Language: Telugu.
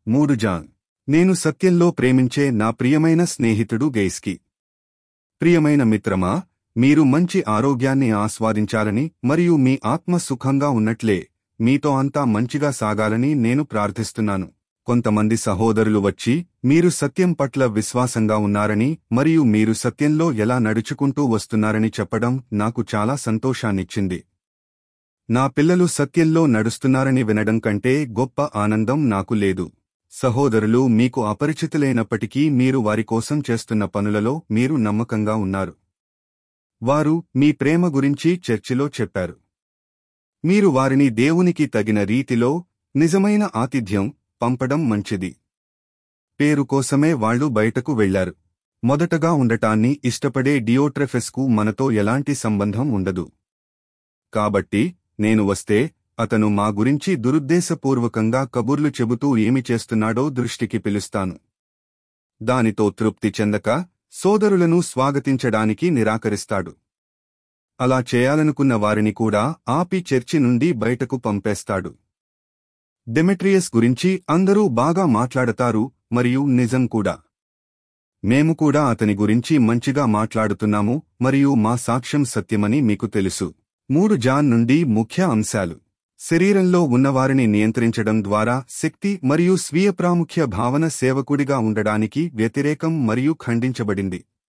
మూడు జాన్ నేను సత్యంలో ప్రేమించే నా ప్రియమైన స్నేహితుడు గెయిస్కి ప్రియమైన మిత్రమా మీరు మంచి ఆరోగ్యాన్ని ఆస్వాదించాలని మరియు మీ ఆత్మ సుఖంగా ఉన్నట్లే మీతో అంతా మంచిగా సాగాలని నేను ప్రార్థిస్తున్నాను కొంతమంది సహోదరులు వచ్చి మీరు సత్యం పట్ల విశ్వాసంగా ఉన్నారని మరియు మీరు సత్యంలో ఎలా నడుచుకుంటూ వస్తున్నారని చెప్పడం నాకు చాలా సంతోషాన్నిచ్చింది నా పిల్లలు సత్యంలో నడుస్తున్నారని వినడం కంటే గొప్ప ఆనందం నాకు లేదు సహోదరులు మీకు అపరిచితులైనప్పటికీ మీరు వారి కోసం చేస్తున్న పనులలో మీరు నమ్మకంగా ఉన్నారు వారు మీ ప్రేమ గురించి చర్చిలో చెప్పారు మీరు వారిని దేవునికి తగిన రీతిలో నిజమైన ఆతిథ్యం పంపడం మంచిది పేరు కోసమే వాళ్ళు బయటకు వెళ్లారు మొదటగా ఉండటాన్ని ఇష్టపడే డియోట్రెఫెస్కు మనతో ఎలాంటి సంబంధం ఉండదు కాబట్టి నేను వస్తే అతను మా గురించి దురుద్దేశపూర్వకంగా కబుర్లు చెబుతూ ఏమి చేస్తున్నాడో దృష్టికి పిలుస్తాను దానితో తృప్తి చెందక సోదరులను స్వాగతించడానికి నిరాకరిస్తాడు అలా చేయాలనుకున్న వారిని కూడా ఆపి చర్చి నుండి బయటకు పంపేస్తాడు డెమెట్రియస్ గురించి అందరూ బాగా మాట్లాడతారు మరియు నిజం కూడా మేము కూడా అతని గురించి మంచిగా మాట్లాడుతున్నాము మరియు మా సాక్ష్యం సత్యమని మీకు తెలుసు మూడు జాన్ నుండి ముఖ్య అంశాలు శరీరంలో ఉన్నవారిని నియంత్రించడం ద్వారా శక్తి మరియు స్వీయ ప్రాముఖ్య భావన సేవకుడిగా ఉండడానికి వ్యతిరేకం మరియు ఖండించబడింది